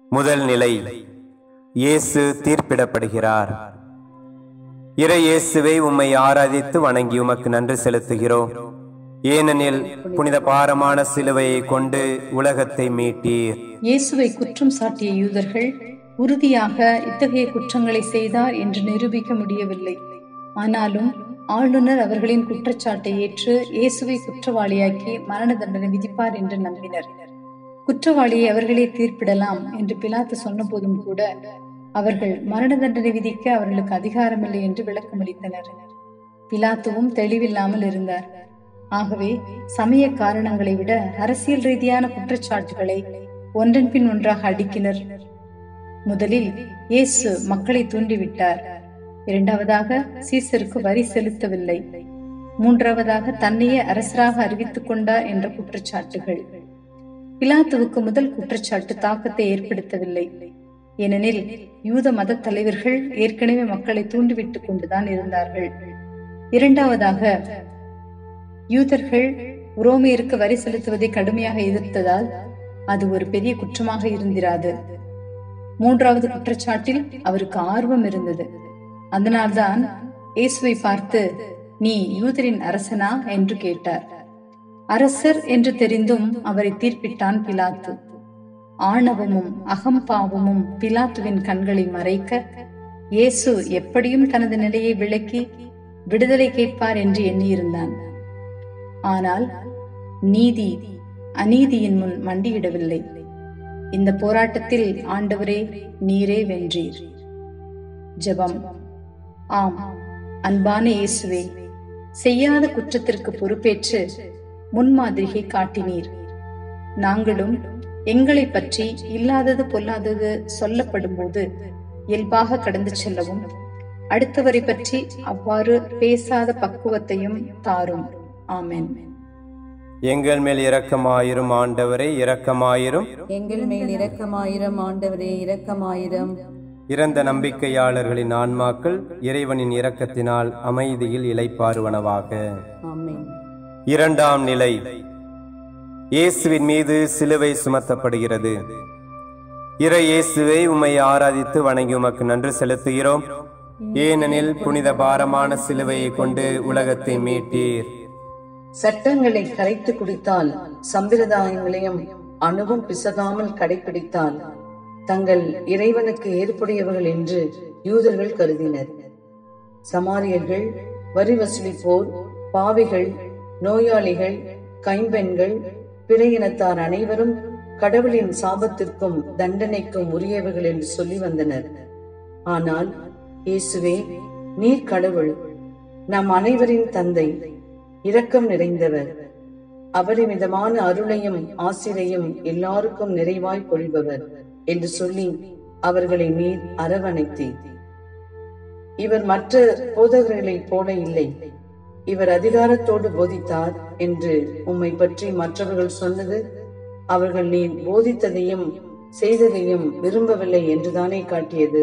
முதல் நிலை இயேசு தீர்ப்பிடப்படுகிறார் இறை இயேசுவை உம்மை ஆராதித்து வணங்கி உமக்கு நன்றி செலுத்துகிறோம் ஏனெனில் புனித பாரமான சிலுவையை கொண்டு உலகத்தை மீட்டீர் இயேசுவை குற்றம் சாட்டிய யூதர்கள் உறுதியாக இத்தகைய குற்றங்களை செய்தார் என்று நிரூபிக்க முடியவில்லை ஆனாலும் ஆளுநர் அவர்களின் குற்றச்சாட்டை ஏற்று இயேசுவை குற்றவாளியாக்கி மரண தண்டனை விதிப்பார் என்று நம்பினர் குற்றவாளியை அவர்களே தீர்ப்பிடலாம் என்று பிலாத்து சொன்னபோதும் கூட அவர்கள் மரண தண்டனை விதிக்க அவர்களுக்கு அதிகாரமில்லை என்று விளக்கமளித்தனர் பிலாத்துவும் தெளிவில்லாமல் இருந்தார் ஆகவே சமய காரணங்களை விட அரசியல் ரீதியான குற்றச்சாட்டுகளை ஒன்றன் பின் ஒன்றாக அடுக்கினர் முதலில் இயேசு மக்களை தூண்டிவிட்டார் இரண்டாவதாக சீசருக்கு வரி செலுத்தவில்லை மூன்றாவதாக தன்னையே அரசராக அறிவித்துக் கொண்டார் என்ற குற்றச்சாட்டுகள் பிலாத்துவுக்கு முதல் குற்றச்சாட்டு தாக்கத்தை ஏற்படுத்தவில்லை ஏனெனில் யூத மத தலைவர்கள் ஏற்கனவே மக்களை தூண்டிவிட்டுக் கொண்டுதான் இருந்தார்கள் இரண்டாவதாக யூதர்கள் உரோமையருக்கு வரி செலுத்துவதை கடுமையாக எதிர்த்ததால் அது ஒரு பெரிய குற்றமாக இருந்திராது மூன்றாவது குற்றச்சாட்டில் அவருக்கு ஆர்வம் இருந்தது அதனால்தான் இயேசுவை பார்த்து நீ யூதரின் அரசனா என்று கேட்டார் அரசர் என்று தெரிந்தும் அவரை தீர்ப்பிட்டான் பிலாத்து ஆணவமும் அகம்பாவமும் பிலாத்துவின் கண்களை மறைக்க இயேசு எப்படியும் தனது நிலையை விளக்கி விடுதலை கேட்பார் என்று எண்ணியிருந்தான் ஆனால் நீதி அநீதியின் முன் மண்டியிடவில்லை இந்த போராட்டத்தில் ஆண்டவரே நீரே வென்றீர் ஜெபம் ஆம் அன்பான இயேசுவே செய்யாத குற்றத்திற்கு பொறுப்பேற்று முன்மாதிரியை காட்டினீர் நாங்களும் எங்களை பற்றி இல்லாதது பொல்லாதது சொல்லப்படும் போது இயல்பாக கடந்து செல்லவும் அடுத்தவரை பற்றி அவ்வாறு பேசாத பக்குவத்தையும் தாரும் ஆமென் எங்கள் மேல் இரக்கமாயிரும் ஆண்டவரே இரக்கமாயிரும் எங்கள் மேல் இரக்கமாயிரம் ஆண்டவரே இரக்கமாயிரம் இறந்த நம்பிக்கையாளர்களின் ஆன்மாக்கள் இறைவனின் இரக்கத்தினால் அமைதியில் இளைப்பாறுவனவாக ஆமென் இரண்டாம் நிலை இயேசுவின் மீது சிலுவை சுமத்தப்படுகிறது இறை இயேசுவை உம்மை ஆராதித்து வணங்கி உமக்கு நன்றி செலுத்துகிறோம் ஏனெனில் புனித பாரமான சிலுவையை கொண்டு உலகத்தை மீட்டீர் சட்டங்களை கரைத்து குடித்தால் சம்பிரதாயங்களையும் அணுவும் பிசகாமல் கடைபிடித்தால் தங்கள் இறைவனுக்கு ஏற்புடையவர்கள் என்று யூதர்கள் கருதினர் சமாரியர்கள் வரி வசூலிப்போர் பாவிகள் நோயாளிகள் கைம்பெண்கள் பிற இனத்தார் அனைவரும் கடவுளின் சாபத்திற்கும் தண்டனைக்கும் உரியவர்கள் என்று சொல்லி வந்தனர் ஆனால் இயேசுவே நீர் கடவுள் நம் அனைவரின் தந்தை இரக்கம் நிறைந்தவர் அபரிமிதமான அருளையும் ஆசிரையும் எல்லாருக்கும் நிறைவாய் பொழிபவர் என்று சொல்லி அவர்களை நீர் அரவணைத்தீர் இவர் மற்ற போதகர்களைப் போல இல்லை இவர் அதிகாரத்தோடு போதித்தார் என்று உம்மை பற்றி மற்றவர்கள் சொன்னது அவர்கள் நீ போதித்ததையும் செய்ததையும் விரும்பவில்லை என்றுதானே காட்டியது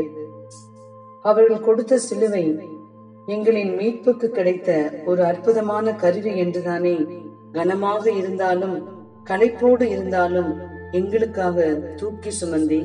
அவர்கள் கொடுத்த சிலுவை எங்களின் மீட்புக்கு கிடைத்த ஒரு அற்புதமான கருவி என்றுதானே கனமாக இருந்தாலும் களைப்போடு இருந்தாலும் எங்களுக்காக தூக்கி சுமந்தே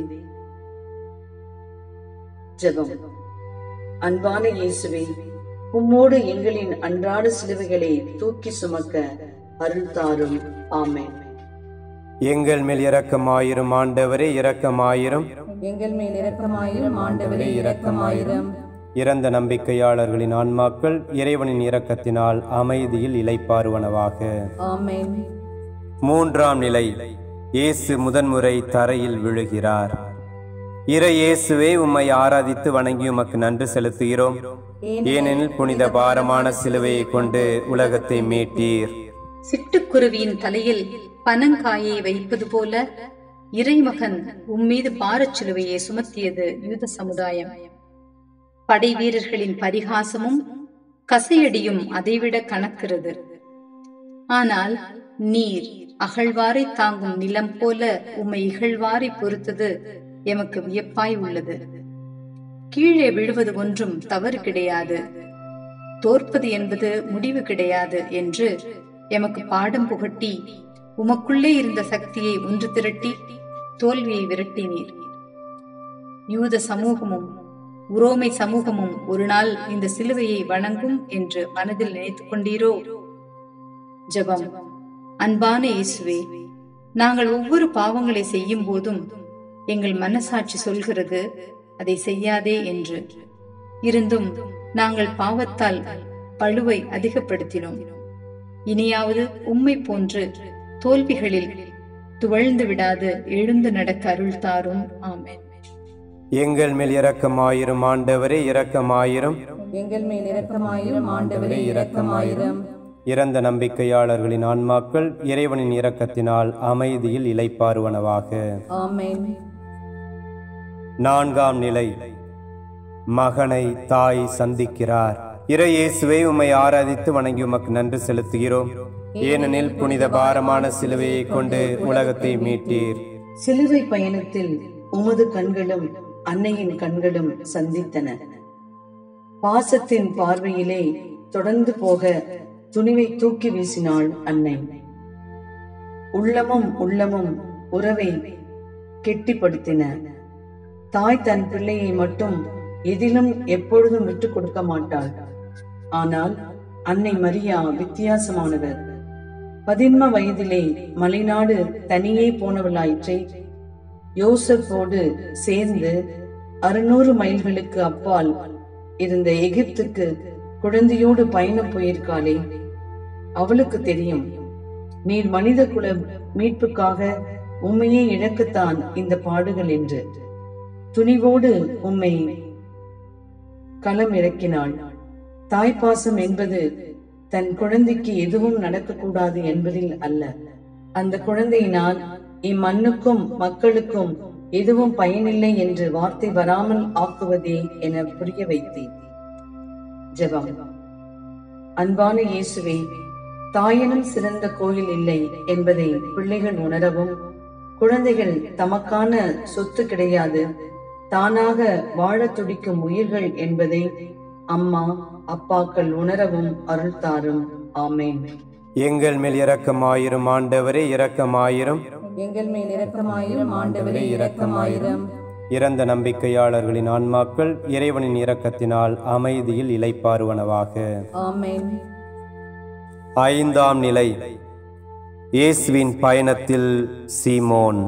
ஜெபம் அன்பான இயேசுவே உம்மோடு எங்களின் அன்றாட சிலுவைகளை தூக்கி சுமக்க அருள் தாரும் ஆமென் எங்கள் மேல் இரக்கமாயிரும் ஆண்டவரே இரக்கமாயிரும் எங்கள் மேல் இரக்கமாயிரம் ஆண்டவரே இரக்கமாயிரம் இறந்த நம்பிக்கையாளர்களின் ஆன்மாக்கள் இறைவனின் இரக்கத்தினால் அமைதியில் இளைப்பாறுவனவாக ஆமென் மூன்றாம் நிலை இயேசு முதன்முறை தரையில் விழுகிறார் இறை இயேசுவே உம்மை ஆராதித்து வணங்கி உமக்கு நன்றி செலுத்துகிறோம் ஏனெனில் புனித பாரமான சிலுவையை கொண்டு உலகத்தை மீட்டீர் சிட்டுக்குருவியின் தலையில் பனங்காயை வைப்பது போல இறைமகன் உம்மீது பாரச் சிலுவையை சுமத்தியது யூத சமுதாயம் படை வீரர்களின் பரிகாசமும் கசையடியும் அதைவிட கணக்கிறது ஆனால் நீர் அகழ்வாரை தாங்கும் நிலம் போல உம்மை இகழ்வாரை பொறுத்தது எமக்கு வியப்பாய் உள்ளது கீழே விழுவது ஒன்றும் தவறு கிடையாது தோற்பது என்பது முடிவு கிடையாது என்று எமக்கு பாடம் புகட்டி உமக்குள்ளே இருந்த சக்தியை ஒன்று திரட்டி தோல்வியை விரட்டினீர் யூத சமூகமும் உரோமை சமூகமும் ஒரு நாள் இந்த சிலுவையை வணங்கும் என்று மனதில் நினைத்துக் கொண்டீரோ ஜெபம் அன்பான இயேசுவே நாங்கள் ஒவ்வொரு பாவங்களை செய்யும் போதும் எங்கள் மனசாட்சி சொல்கிறது அதை செய்யாதே என்று இருந்தும் நாங்கள் பாவத்தால் பழுவை அதிகப்படுத்தினோம் இனியாவது உம்மை போன்று தோல்விகளில் துவழ்ந்து விடாது எழுந்து நடக்க அருள் தாரும் ஆமென் எங்கள் மேல் இரக்கமாயிரும் ஆண்டவரே இரக்கமாயிரும் எங்கள் மேல் இரக்கமாயிரும் ஆண்டவரே இரக்கமாயிரும் இறந்த நம்பிக்கையாளர்களின் ஆன்மாக்கள் இறைவனின் இரக்கத்தினால் அமைதியில் இளைப்பாறுவனவாக ஆமென் நான்காம் நிலை மகனை தாய் சந்திக்கிறார் இறை இயேசுவை உம்மை ஆராதித்து வணங்கி உமக்கு நன்றி செலுத்துகிறோம் ஏனெனில் புனித பாரமான சிலுவையை கொண்டு உலகத்தை மீட்டீர் சிலுவை பயணத்தில் உமது கண்களும் அன்னையின் கண்களும் சந்தித்தன பாசத்தின் பார்வையிலே தொடர்ந்து போக துணிவை தூக்கி வீசினாள் அன்னை உள்ளமும் உள்ளமும் உறவை கெட்டிப்படுத்தின தாய் தன் பிள்ளையை மட்டும் எதிலும் எப்பொழுதும் விட்டுக் கொடுக்க மாட்டாள் ஆனால் அன்னை மரியா வித்தியாசமானவர் பதின்ம வயதிலே மலைநாடு தனியே போனவளாயிற்றே யோசப்போடு சேர்ந்து அறுநூறு மைல்களுக்கு அப்பால் இருந்த எகிப்துக்கு குழந்தையோடு பயணம் போயிருக்காளே அவளுக்கு தெரியும் நீர் மனித குல மீட்புக்காக உண்மையே இழக்கத்தான் இந்த பாடுகள் என்று துணிவோடு உம்மை களம் இறக்கினாள் தாய்ப்பாசம் என்பது தன் குழந்தைக்கு எதுவும் நடக்கக்கூடாது என்பதில் அல்ல அந்த குழந்தையினால் இம்மண்ணுக்கும் மக்களுக்கும் எதுவும் பயனில்லை என்று வார்த்தை வராமல் ஆக்குவதே என புரிய வைத்தேன் ஜெபம் அன்பான இயேசுவே தாயினும் சிறந்த கோயில் இல்லை என்பதை பிள்ளைகள் உணரவும் குழந்தைகள் தமக்கான சொத்து கிடையாது தானாக வாழத் துடிக்கும் உயிர்கள் என்பதை அம்மா அப்பாக்கள் உணரவும் அருள் தாரும் ஆமேன் எங்கள் மேல் இரக்கமாயிரும் ஆண்டவரே இரக்கமாயிரும் எங்கள் மேல் இரக்கமாயிரும் ஆண்டவரே இரக்கமாயிரும் இறந்த நம்பிக்கையாளர்களின் ஆன்மாக்கள் இறைவனின் இரக்கத்தினால் அமைதியில் இளைப்பாறுவனவாக ஆமென் ஐந்தாம் நிலை இயேசுவின் பயணத்தில் சீமோன்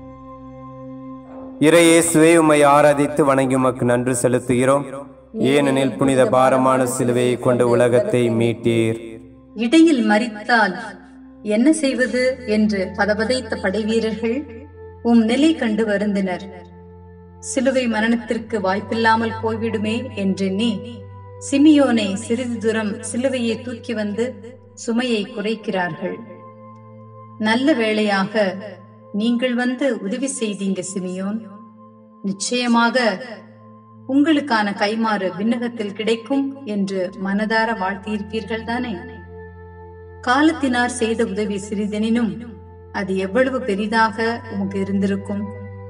இறை இயேசுவை உம்மை ஆராதித்து வணங்கி உமக்கு நன்றி செலுத்துகிறோம் ஏனெனில் புனித பாரமான சிலுவையை கொண்டு உலகத்தை மீட்டீர் இடையில் மறித்தால் என்ன செய்வது என்று பதபதைத்த படைவீரர்கள் உம் நிலை கண்டு வருந்தினர் சிலுவை மரணத்திற்கு வாய்ப்பில்லாமல் போய்விடுமே என்றெண்ணி சிமியோனை சிறிது தூரம் சிலுவையை தூக்கி வந்து சுமையை குறைக்கிறார்கள் நல்ல வேளையாக நீங்கள் வந்து உதவி செய்தீங்க சிமியோன் நிச்சயமாக உங்களுக்கான கைமாறு விண்ணகத்தில் கிடைக்கும் என்று மனதார வாழ்த்தியிருப்பீர்கள் தானே காலத்தினார் செய்த உதவி சிறிதெனினும் அது எவ்வளவு பெரிதாக உமக்கு இருந்திருக்கும்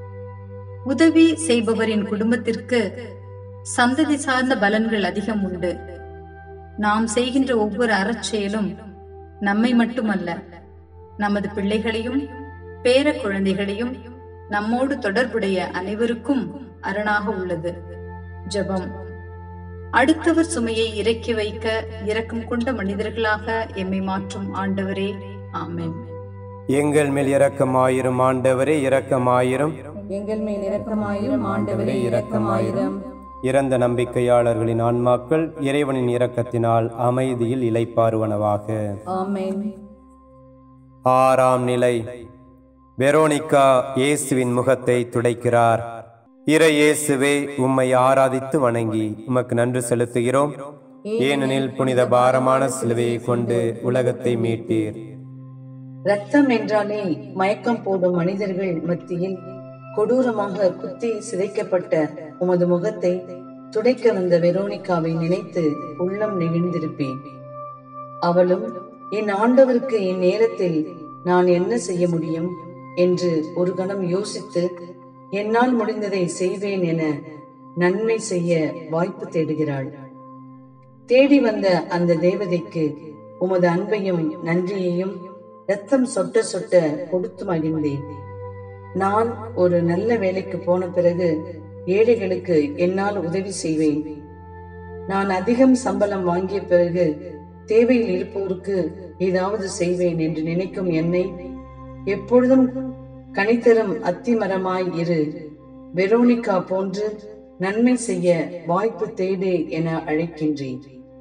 உதவி செய்பவரின் குடும்பத்திற்கு சந்ததி சார்ந்த பலன்கள் அதிகம் உண்டு நாம் செய்கின்ற ஒவ்வொரு அறச்செயலும் நம்மை மட்டுமல்ல நமது பிள்ளைகளையும் பேர குழந்தைகளையும் நம்மோடு தொடர்புடைய அனைவருக்கும் அரணாக உள்ளது ஜெபம் அடுத்தவர் சுமையை இறக்கி வைக்க இரக்கம் கொண்ட மனிதர்களாக எம்மை மாற்றும் ஆண்டவரே ஆமென் எங்கள் மேல் இரக்கமாயிரும் ஆண்டவரே இரக்கமாயிரும் எங்கள் மேல் இரக்கமாயிரும் ஆண்டவரே இரக்கமாயிரும் இறந்த நம்பிக்கையாளர்களின் ஆன்மாக்கள் இறைவனின் இரக்கத்தினால் அமைதியில் இளைப்பாறுவனவாக ஆமென் ஆறாம் நிலை வெரோனிகா இயேசுவின் முகத்தை துடைக்கிறார் இறை இயேசுவே உம்மை ஆராதித்து வணங்கி உமக்கு நன்றி செலுத்துகிறோம் ஏனெனில் புனித பாரமான சிலுவையை கொண்டு உலகத்தை மீட்டீர் ரத்தம் என்றாலே மயக்கம் போடும் மனிதர்கள் மத்தியில் கொடூரமாக குத்தி சிதைக்கப்பட்ட உமது முகத்தை துடைக்க வந்த வெரோனிகாவை நினைத்து உள்ளம் நெகிழ்ந்திருப்பேன் அவளும் என் ஆண்டவருக்கு இந்நேரத்தில் நான் என்ன செய்ய முடியும் என்று ஒரு கணம் யோசித்து என்னால் முடிந்ததை செய்வேன் என நன்மை செய்ய வாய்ப்பு தேடுகிறாள் தேடி வந்த அந்த தேவதைக்கு உமது அன்பையும் நன்றியையும் ரத்தம் சொட்ட சொட்ட கொடுத்து மகிழ்ந்தேன் நான் ஒரு நல்ல வேலைக்கு போன பிறகு ஏழைகளுக்கு என்னால் உதவி செய்வேன் நான் அதிகம் சம்பளம் வாங்கிய பிறகு தேவையில் இருப்போருக்கு ஏதாவது செய்வேன் என்று நினைக்கும் என்னை எப்பொழுதும் கனித்தரும் அத்திமரமாய் இரு வெரோனிகா போன்று நன்மை செய்ய வாய்ப்பு தேடு என அழைக்கின்றேன்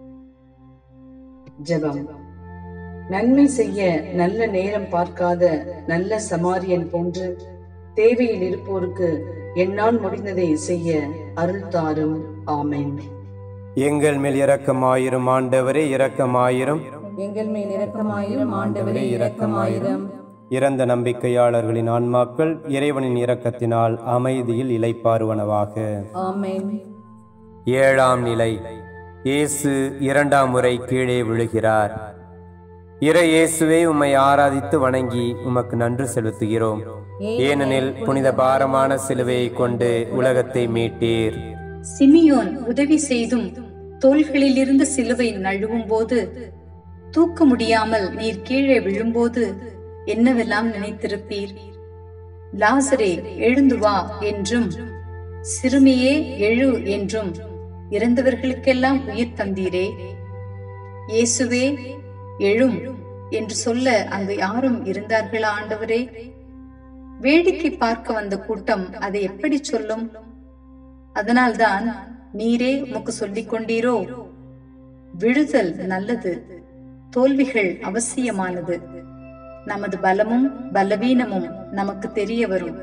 ஜெபம் நன்மை செய்ய நல்ல நேரம் பார்க்காத நல்ல சமாரியன் போன்று தேவையில் இருப்போருக்கு என்னால் முடிந்ததை செய்ய அருள் தாரும் ஆமென் எங்கள் மேல் இரக்கமாயிரும் ஆண்டவரே இரக்கமாயிரும் எங்கள் மேல் இரக்கமாயிரும் ஆண்டவரே இரக்கமாயிரும் இறந்த நம்பிக்கையாளர்களின் ஆன்மாக்கள் இறைவனின் இரக்கத்தினால் அமைதியில் இளைப்பாறுவனவாக ஆமென் ஏழாம் நிலை இயேசு இரண்டாம் முறை கீழே விழுகிறார் இறை இயேசுவே உம்மை ஆராதித்து வணங்கி உமக்கு நன்றி செலுத்துகிறோம் ஏனெனில் புனித பாரமான சிலுவையை கொண்டு உலகத்தை மீட்டீர் சிமியோன் உதவி செய்தும் தோள்களிலிருந்து சிலுவை நழுவும் போது தூக்க முடியாமல் நீர் கீழே விழும்போது என்னவெல்லாம் நினைத்திருப்பீர் லாசரே எழுந்து வா என்றும் சிறுமியே எழு என்றும் இறந்தவர்களுக்கெல்லாம் உயிர் தந்தீரே இயேசுவே எழும் என்று சொல்ல அங்கு யாரும் இருந்தார்களா ஆண்டவரே வேடிக்கை பார்க்க வந்த கூட்டம் அதை எப்படி சொல்லும் அதனால்தான் நீரே உமக்கு சொல்லிக் கொண்டீரோ விழுதல் நல்லது தோல்விகள் அவசியமானது நமது பலமும் பலவீனமும் நமக்கு தெரிய வரும்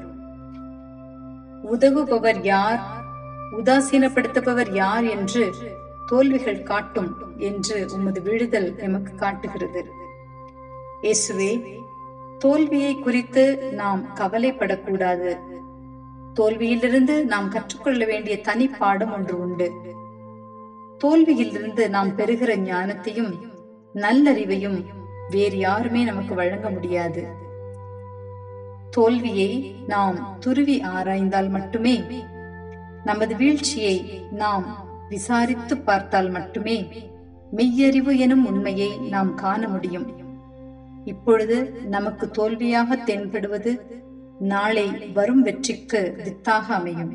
உதவுபவர் யார் உதாசீனப்படுத்துபவர் யார் என்று தோல்விகள் காட்டும் என்று உமது விழுதல் எமக்கு காட்டுகிறது இயேசுவே தோல்வியை குறித்து நாம் கவலைப்படக்கூடாது தோல்வியிலிருந்து நாம் கற்றுக்கொள்ள வேண்டிய தனி பாடம் ஒன்று உண்டு தோல்வியிலிருந்து நாம் பெறுகிற ஞானத்தையும் நல்லறிவையும் வேறு யாருமே நமக்கு வழங்க முடியாது தோல்வியை நாம் துருவி ஆராய்ந்தால் மட்டுமே நமது வீழ்ச்சியை நாம் விசாரித்து பார்த்தால் மட்டுமே மெய்யறிவு எனும் உண்மையை நாம் காண முடியும் இப்பொழுது நமக்கு தோல்வியாக தென்படுவது நாளை வரும் வெற்றிக்கு வித்தாக அமையும்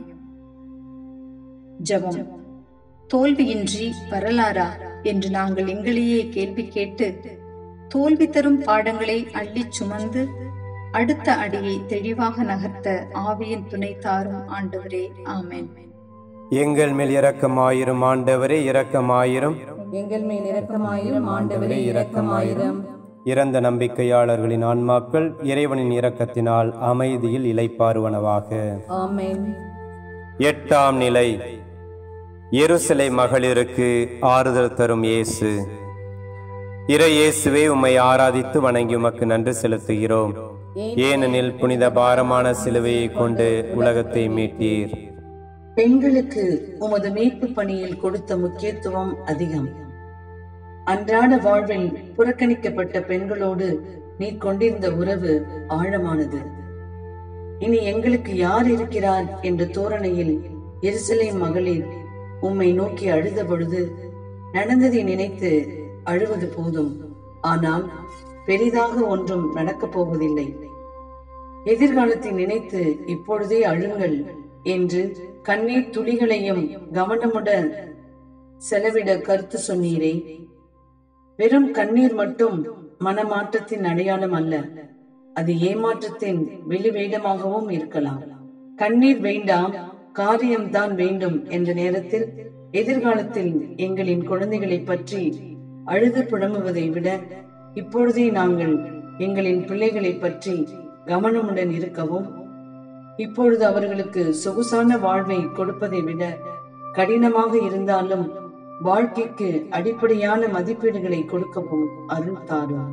ஜெபம் தோல்வியின்றி வரலாறா என்று நாங்கள் எங்களையே கேள்வி கேட்டு தோல்வி தரும் பாடங்களை அள்ளிச் சுமந்து அடுத்த அடியை தெளிவாக நகர்த்த ஆவியின் துணை தாரும் ஆண்டவரே ஆமென் எங்கள் மேல் இரக்கமாயிரும் ஆண்டவரே இரக்கமாயிரும் எங்கள் மேல் இரக்கமாயிரும் ஆண்டவரே இரக்கமாயிரும் இறந்த நம்பிக்கையாளர்களின் ஆன்மாக்கள் இறைவனின் இரக்கத்தினால் அமைதியில் இளைப்பாறுவனவாக ஆமென் எட்டாம் நிலை எருசலை மகளிருக்கு ஆறுதல் தரும் இயேசு இறை இயேசுவே உம்மை ஆராதித்து வணங்கி உமக்கு நன்றி செலுத்துகிறோம் ஏனெனில் புனித பாரமான சிலுவையை கொண்டு உலகத்தை மீட்டீர் பெண்களுக்கு உமது மீட்பு பணியில் கொடுத்த முக்கியத்துவம் அதிகம் அன்றாட வாழ்வில் புறக்கணிக்கப்பட்ட பெண்களோடு நீ கொண்டிருந்த உறவு ஆழமானது இனி எங்களுக்கு யார் இருக்கிறார் என்ற தோரணையில் எருசலேம் மகளிர் உம்மை நோக்கி அழுத பொழுது நடந்ததை நினைத்து அழுவது போதும் ஆனால் பெரிதாக ஒன்றும் நடக்கப் போவதில்லை எதிர்காலத்தை நினைத்து இப்பொழுதே அழுங்கள் என்று கண்ணீர் துளிகளையும் கவனமுடன் செலவிட கருத்து சொன்னீரே வெறும் கண்ணீர் மட்டும் மனமாற்றத்தின் அடையாளம் அல்ல அது ஏமாற்றத்தின் வெளிவேடமாகவும் இருக்கலாம் கண்ணீர் வேண்டாம் காரியம்தான் வேண்டும் என்ற நேரத்தில் எதிர்காலத்தில் எங்களின் குழந்தைகளை பற்றி அழுது புலம்புவதை விட இப்பொழுதே நாங்கள் எங்களின் பிள்ளைகளை பற்றி கவனமுடன் இருக்கவும் இப்பொழுது அவர்களுக்கு சொகுசான வாழ்வை கொடுப்பதை விட கடினமாக இருந்தாலும் வாழ்க்கைக்கு அடிப்படையான மதிப்பீடுகளை கொடுக்கவும் அருள் தாரும்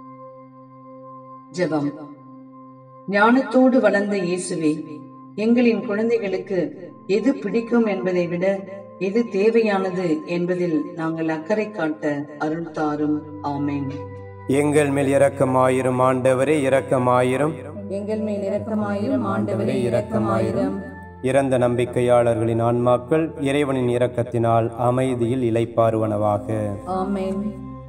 ஜெபம் ஞானத்தோடு வளர்ந்த இயேசுவே எங்களின் குழந்தைகளுக்கு எது பிடிக்கும் என்பதை விட எது தேவையானது என்பதில் நாங்கள் அக்கறை காட்ட அருள் தாரும் ஆமென் எங்கள் மேல் இரக்கமாயிரும் ஆண்டவரே இரக்கமாயிரும் எங்கள் மேல் இரக்கமாயிரும் ஆண்டவரே இரக்கமாயிரும் இறந்த நம்பிக்கையாளர்களின் ஆன்மாக்கள் இறைவனின் இரக்கத்தினால் அமைதியில் இளைப்பாறுவனவாக ஆமென்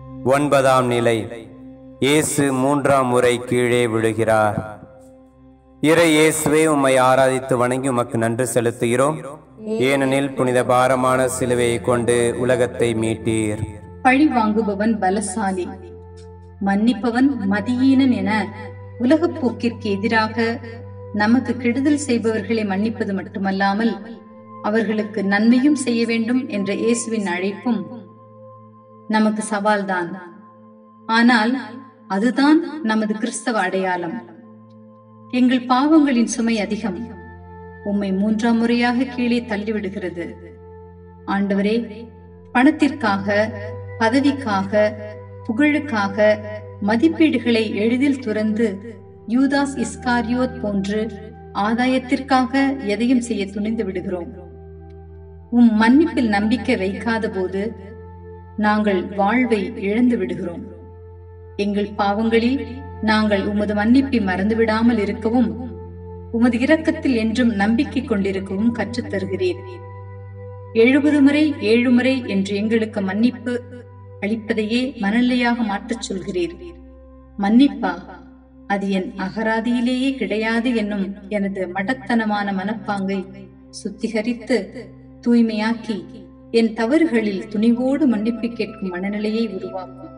ஒன்பதாம் நிலை இயேசு மூன்றாம் முறை கீழே விழுகிறார் இறை இயேசுவே உம்மை ஆராதித்து வணங்கி உமக்கு நன்றி செலுத்துகிறோம் ஏனெனில் புனித பாரமான சிலுவையை கொண்டு உலகத்தை மீட்டீர் பழி வாங்குபவன் பலசாலி மன்னிப்பவன் மதியீனன் என உலகப் போக்கிற்கு எதிராக நமக்கு கெடுதல் செய்பவர்களை மன்னிப்பது மட்டுமல்லாமல் அவர்களுக்கு நன்மையும் செய்ய வேண்டும் என்ற இயேசுவின் அழைப்பும் நமக்கு சவால்தான் ஆனால் அதுதான் நமது கிறிஸ்தவ அடையாளம் எங்கள் பாவங்களின் சுமை அதிகம் உம்மை மூன்றாம் முறையாக கீழே தள்ளிவிடுகிறது ஆண்டவரே பணத்திற்காக பதவிக்காக புகழுக்காக மதிப்பீடுகளை எளிதில் துறந்து யூதாஸ் இஸ்காரியோத் போன்று ஆதாயத்திற்காக எதையும் செய்ய துணிந்து விடுகிறோம் உம் மன்னிப்பில் நம்பிக்கை வைக்காத போது நாங்கள் வாழ்வை இழந்து விடுகிறோம் எங்கள் பாவங்களில் நாங்கள் உமது மன்னிப்பை மறந்துவிடாமல் இருக்கவும் உமது இரக்கத்தில் என்றும் நம்பிக்கை கொண்டிருக்கவும் கற்றுத் தருகிறீர் எழுபது முறை ஏழு முறை என்று எங்களுக்கு மன்னிப்பு அளிப்பதையே மனநிலையாக மாற்றச் சொல்கிறீர் மன்னிப்பா அது என் அகராதியிலேயே கிடையாது என்னும் எனது மடத்தனமான மனப்பாங்கை சுத்திகரித்து தூய்மையாக்கி என் தவறுகளில் துணிவோடு மன்னிப்பு கேட்கும் மனநிலையை உருவாக்கும்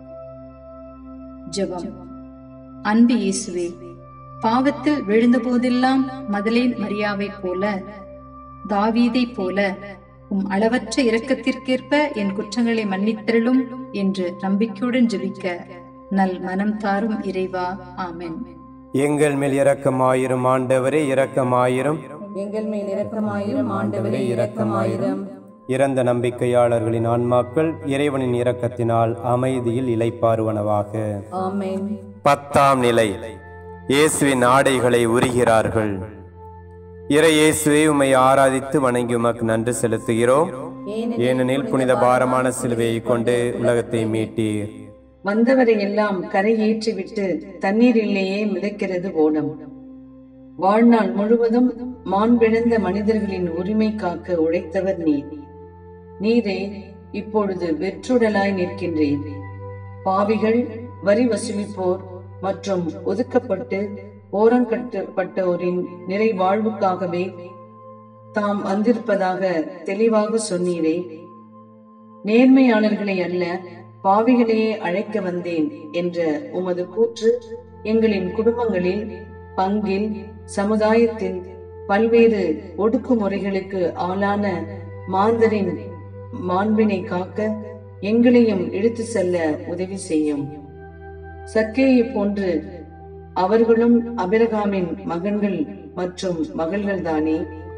ஜெபம் அன்பு இயேசுவே பாவத்தில் விழுந்த போதெல்லாம் மதலேன் மரியாவைப் போல தாவீதைப் போல உம் அளவற்ற இரக்கத்திற்கேற்ப என் குற்றங்களை மன்னித்தருளும் என்று நம்பிக்கையுடன் ஜெபிக்க நல் மனம் தாரும் இறைவா ஆமென் எங்கள் மேல் இரக்கமாயிரும் ஆண்டவரே இரக்கமாயிரும் எங்கள் மேல் இரக்கமாயிரும் ஆண்டவரே இரக்கமாயிரும் இறந்த நம்பிக்கையாளர்களின் ஆன்மாக்கள் இறைவனின் இரக்கத்தினால் அமைதியில் இளைப்பாறுவனவாக ஆமென் பத்தாம் நிலை இயேசுவின் ஆடைகளை உரிகிறார்கள் இறை இயேசுவை உம்மை ஆராதித்து வணங்கி உமக்கு நன்றி செலுத்துகிறோம் ஏனெனில் புனித பாரமான சிலுவையை கொண்டு உலகத்தை மீட்டீர் வந்தவரை எல்லாம் கரையேற்றிவிட்டு தண்ணீரிலேயே மிதக்கிறது ஓடம் வாழ்நாள் முழுவதும் மாண்பிழந்த மனிதர்களின் உரிமை காக்க உழைத்தவர் நீர் நீரே இப்பொழுது வெற்றுடலாய் நிற்கின்றீர் பாவிகள் வரி வசூலிப்போர் மற்றும் ஒதுக்கப்பட்டு ஓரங்கட்டப்பட்டோரின் நிறைவாழ்வுக்காகவே தாம் வந்திருப்பதாக தெளிவாக சொன்னீரே நேர்மையாளர்களை அல்ல பாவிகளையே அழைக்க வந்தேன் என்ற உமது கூற்று எங்களின் குடும்பங்களில் பங்கில் சமுதாயத்தில் பல்வேறு ஒடுக்குமுறைகளுக்கு ஆளான மாந்தரின் மாண்பினை காக்க எங்களையும் இழுத்து செல்ல உதவி செய்யும் சக்கேயை போன்று அவர்களும் அபிரகாமின் மகன்கள் மற்றும் மகள்கள் தானே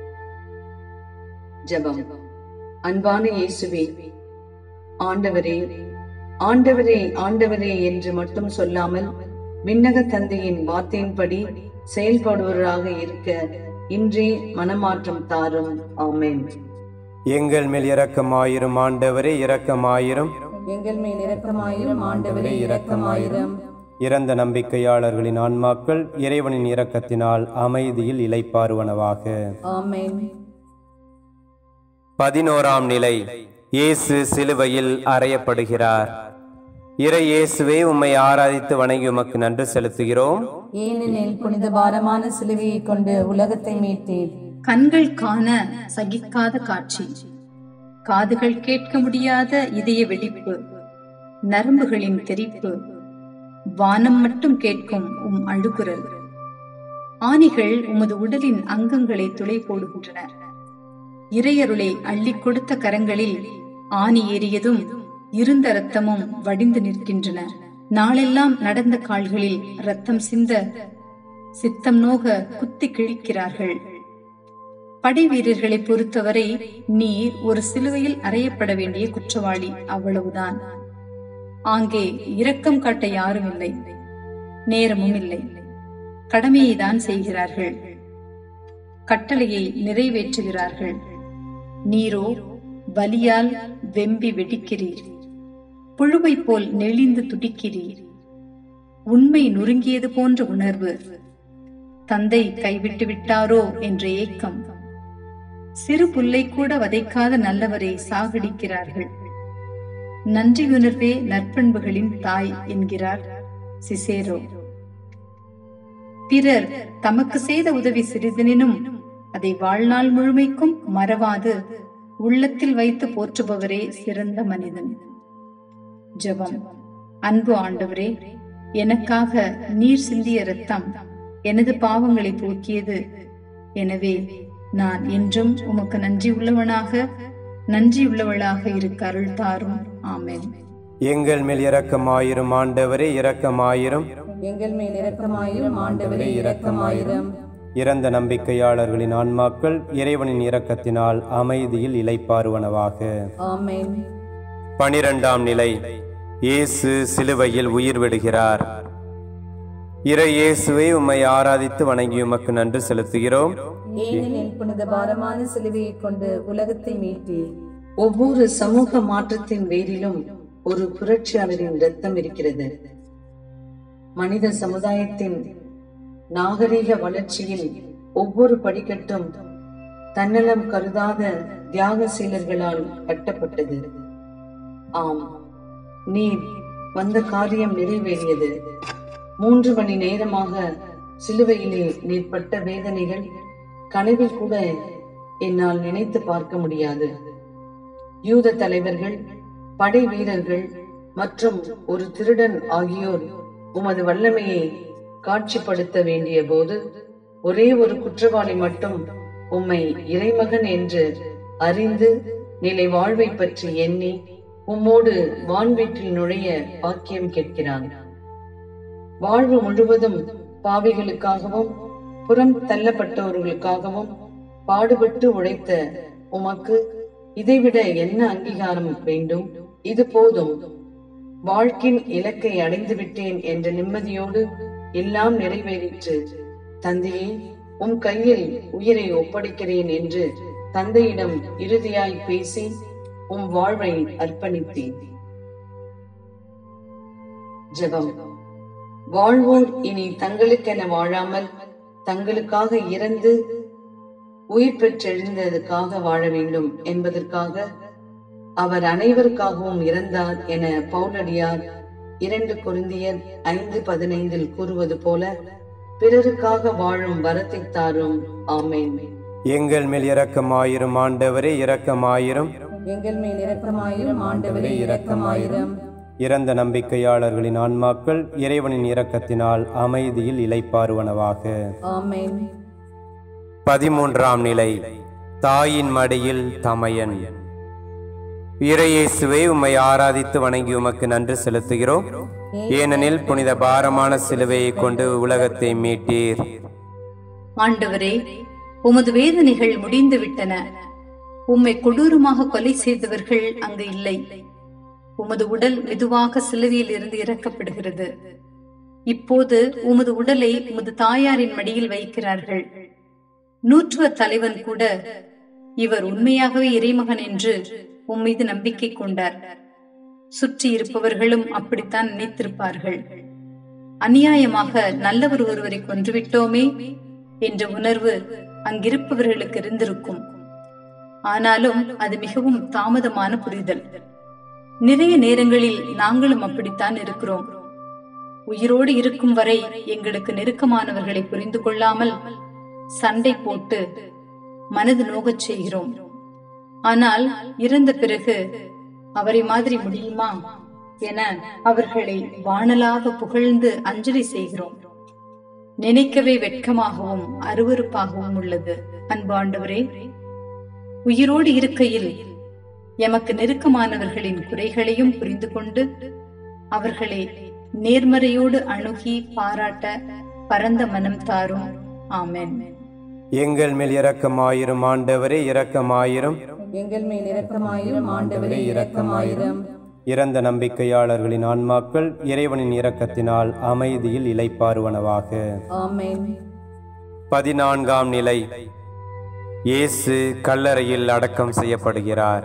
ஜெபம் அன்பான இயேசுவே ஆண்டவரே ஆண்டவரே ஆண்டவரே என்று மட்டும் சொல்லாமல் விண்ணக தந்தையின் வார்த்தையின்படி செயல்படுவராக இருக்க இன்றே மனமாற்றம் தாரும் ஆமென் எங்கள் மேல் இரக்கமாயிரும் ஆண்டவரே இரக்கமாயிரும் எங்கள் மேல் இரக்கமாயிரும் ஆண்டவரே இரக்கமாயிரும் இறந்த நம்பிக்கையாளர்களின் ஆன்மாக்கள் இறைவனின் இரக்கத்தினால் அமைதியில் இளைப்பாறுவனவாக ஆமென் பதினோராம் நிலை இயேசு சிலுவையில் அறையப்படுகிறார் இறை இயேசுவே உம்மை ஆராதித்து வணங்கி உமக்கு நன்றி செலுத்துகிறோம் ஏனெனில் புனித பாரமான சிலுவையை கொண்டு உலகத்தை மீட்டீர் கண்கள் காண சகிக்காத காட்சி காதுகள் கேட்க முடியாத இதய வெடிப்பு நரம்புகளின் தெரிப்பு வானம் மட்டும் கேட்கும் உம் அழுகுரல் ஆணிகள் உமது உடலின் அங்கங்களை துளை போடுகின்றன இறையருளை அள்ளிக் கொடுத்த கரங்களில் ஆணி ஏறியதும் இருந்த இரத்தமும் வடிந்து நிற்கின்றன நாளெல்லாம் நடந்த கால்களில் ரத்தம் சிந்த சித்தம் நோக குத்தி கிழிக்கிறார்கள் படை வீரர்களை பொறுத்தவரை நீர் ஒரு சிலுவையில் அறையப்பட வேண்டிய குற்றவாளி அவ்வளவுதான் ஆங்கே இரக்கம் காட்ட யாரும் இல்லை நேரமும் இல்லை கடமையை தான் செய்கிறார்கள் கட்டளையை நிறைவேற்றுகிறார்கள் நீரோ வலியால் வெம்பி வெடிக்கிறீர் புழுவை போல் நெளிந்து துடிக்கிறீர் உண்மை நொறுங்கியது போன்ற உணர்வு தந்தை கைவிட்டு விட்டாரோ என்ற ஏக்கம் சிறு புல்லை கூட வதைக்காத நல்லவரை சாகடிக்கிறார்கள் நன்றியுணர்வே நற்பண்புகளின் தாய் என்கிறார் சிசேரோ பிறர் தமக்கு செய்த உதவி சிறிதெனினும் அதை வாழ்நாள் முழுமைக்கும் மறவாது உள்ளத்தில் வைத்து போற்றுபவரே சிறந்த மனிதன் ஜெபம் அன்பு ஆண்டவரே எனக்காக நீர் சிந்திய இரத்தம் எனது பாவங்களை போக்கியது எனவே நான் என்றும் உமக்கு நன்றி உள்ளவனாக நன்றியுள்ளவளாக இருக்க அருள் தாரும் ஆமென் எங்கள் மேல் இரக்கமாயிரும் ஆண்டவரே இரக்கமாயிரும் எங்கள் மேல் இரக்கமாயிரும் ஆண்டவரே இரக்கமாயிரும் இறந்த நம்பிக்கையாளர்களின் ஆன்மாக்கள் இறைவனின் இரக்கத்தினால் அமைதியில் இளைப்பாறுவனவாக ஆமென் பனிரெண்டாம் நிலை இயேசு சிலுவையில் உயிர் விடுகிறார் இறை இயேசுவை உம்மை ஆராதித்து வணங்கி உமக்கு நன்றி செலுத்துகிறோம் ஏனெனில் புனித பாரமான சிலுவையை கொண்டு உலகத்தை மீட்டீர் ஒவ்வொரு சமூக மாற்றத்தின் வேரிலும் ஒரு புரட்சியாளரின் ரத்தம் இருக்கிறது மனித சமுதாயத்தின் நாகரீக வளர்ச்சியில் ஒவ்வொரு படிக்கட்டும் தன்னலம் கருதாத தியாகசீலர்களால் கட்டப்பட்டது ஆம் நீர் வந்த காரியம் நிறைவேறியது மூன்று மணி நேரமாக சிலுவையிலே நீர் பட்ட வேதனைகள் கனவில் கூட என்னால் நினைத்து பார்க்க முடியாது யூத தலைவர்கள் படை வீரர்கள் மற்றும் ஒரு திருடன் ஆகியோர் உமது வல்லமையை காட்சிப்படுத்த வேண்டிய போது ஒரே ஒரு குற்றவாளி மட்டும் உம்மை இறைமகன் என்று அறிந்து நிலை வாழ்வை பற்றி எண்ணி உம்மோடு வான்வீட்டில் நுழைய பாக்கியம் கேட்கிறான் வாழ்வு முழுவதும் பாவிகளுக்காகவும் புறம் தள்ளப்பட்டவர்களுக்காகவும் பாடுபட்டு உழைத்த உமக்கு இதைவிட என்ன அங்கீகாரம் வேண்டும் இது போதும் வாழ்க்கின் இலக்கை அடைந்து விட்டேன் என்ற நிம்மதியோடு எல்லாம் நிறைவேறிற்று தந்தையே உம் கையில் உயிரை ஒப்படைக்கிறேன் என்று தந்தையிடம் இறுதியாய் பேசி உம் வாழ்வை அர்ப்பணித்தேன் ஜெபம் வாழ்வோர் இனி தங்களுக்கென வாழாமல் தங்களுக்காக இறந்து உயிர் பெற்றெழுந்ததுக்காக வாழ வேண்டும் என்பதற்காக அவர் அனைவருக்காகவும் இறந்தார் என பவுலடியார் இரண்டு கொரிந்தியர் ஐந்து பதினைந்தில் கூறுவது போல பிறருக்காக வாழும் வரத்தை தாரும் ஆமென் எங்கள் மேல் இரக்கமாயிரும் ஆண்டவரே இரக்கமாயிரும் எங்கள் மேல் இரக்கமாயிரும் ஆண்டவரே இரக்கமாயிரும் இறந்த நம்பிக்கையாளர்களின் ஆன்மாக்கள் இறைவனின் இரக்கத்தினால் அமைதியில் இளைப்பாறுவனவாக ஆமென் பதிமூன்றாம் நிலை தாயின் மடியில் தமையன் இறையேசுவை உம்மை ஆராதித்து வணங்கி உமக்கு நன்றி செலுத்துகிறோம் ஏனெனில் புனித பாரமான சிலுவையை கொண்டு உலகத்தை மீட்டீர் ஆண்டவரே உமது வேதனைகள் முடிந்து விட்டன உம்மை கொடூரமாக கொலை செய்தவர்கள் அங்கு இல்லை உமது உடல் மெதுவாக சிலுவையில் இருந்து இறக்கப்படுகிறது இப்போது உமது உடலை உமது தாயாரின் மடியில் வைக்கிறார்கள் நூற்றுவ தலைவன் கூட இவர் உண்மையாகவே இறைமகன் என்று உம் மீது நம்பிக்கை கொண்டார் சுற்றி இருப்பவர்களும் அப்படித்தான் நினைத்திருப்பார்கள் அநியாயமாக நல்லவர் ஒருவரை கொன்றுவிட்டோமே என்ற உணர்வு அங்கிருப்பவர்களுக்கு இருந்திருக்கும் ஆனாலும் அது மிகவும் தாமதமான புரிதல் நிறைய நேரங்களில் நாங்களும் அப்படித்தான் இருக்கிறோம் உயிரோடு இருக்கும் வரை எங்களுக்கு நெருக்கமானவர்களை புரிந்து கொள்ளாமல் சண்டை போட்டு மனது நோகச் செய்கிறோம் ஆனால் இறந்த பிறகு அவரை மாதிரி முடியுமா என அவர்களை வானலாக புகழ்ந்து அஞ்சலி செய்கிறோம் நினைக்கவே வெட்கமாகவும் அருவருப்பாகவும் உள்ளது அன்பாண்டவரே உயிரோடு இருக்கையில் எமக்கு நெருக்கமானவர்களின் குறைகளையும் புரிந்து கொண்டு அவர்களை நேர்மறையோடு அணுகி பாராட்ட பரந்த மனம் தாரும் ஆமென் எங்கள் மேல் இரக்கமாயிரும் ஆண்டவரே இரக்கமாயிரும் எங்கள் மேல் இரக்கமாயிரும் ஆண்டவரே இரக்கமாயிரும் இறந்த நம்பிக்கையாளர்களின் ஆன்மாக்கள் இறைவனின் இரக்கத்தினால் அமைதியில் இளைப்பாறுவனவாக ஆமென் பதினான்காம் நிலை இயேசு கல்லறையில் அடக்கம் செய்யப்படுகிறார்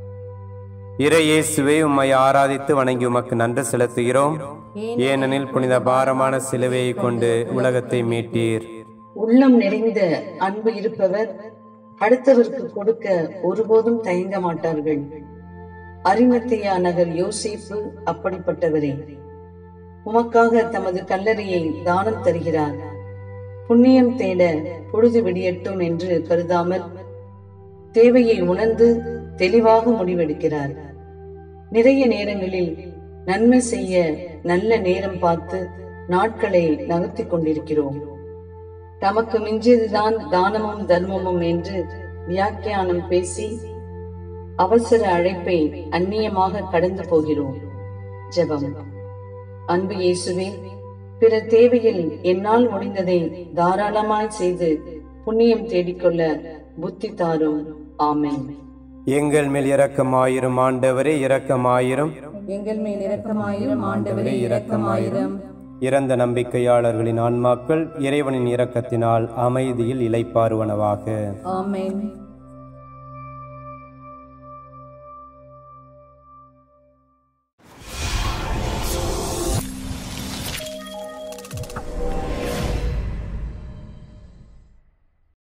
இறை இயேசுவை உம்மை ஆராதித்து வணங்கி உமக்கு நன்றி செலுத்துகிறோம் ஏனெனில் புனித பாரமான சிலுவையை கொண்டு உலகத்தை மீட்டீர் உள்ளம் நிறைந்த அன்பு இருப்பவர் அடுத்தவருக்கு கொடுக்க ஒருபோதும் தயங்க மாட்டார்கள் அரிமத்தியா நகர் யோசேப்பு அப்படிப்பட்டவரே உமக்காக தமது கல்லறையை தானம் தருகிறார் புண்ணியம் தேட பொழுது விடியட்டும் என்று கருதாமல் தேவையை உணர்ந்து தெளிவாக முடிவெடுக்கிறார் நிறைய நேரங்களில் நன்மை செய்ய நல்ல நேரம் பார்த்து நாட்களை நகர்த்தி கொண்டிருக்கிறோம் தமக்கு மிஞ்சியதுதான் தானமும் தர்மமும் என்று வியாக்கியானம் பேசி அவசர அழைப்பை அந்நியமாக கடந்து போகிறோம் ஜெபம் அன்பு இயேசுவே பிற தேவையில் என்னால் முடிந்ததை தாராளமாய் செய்து புண்ணியம் தேடிக்கொள்ள புத்தி தாரும் ஆமென் எங்கள் மேல் இரக்கமாயிரும் ஆண்டவரே இரக்கமாயிரும் எங்கள் மேல் இரக்கமாயிரம் ஆண்டவரே இரக்கமாயிரம் இறந்த நம்பிக்கையாளர்களின் ஆன்மாக்கள் இறைவனின் இரக்கத்தினால் அமைதியில் இளைப்பாறுவனவாக ஆமென்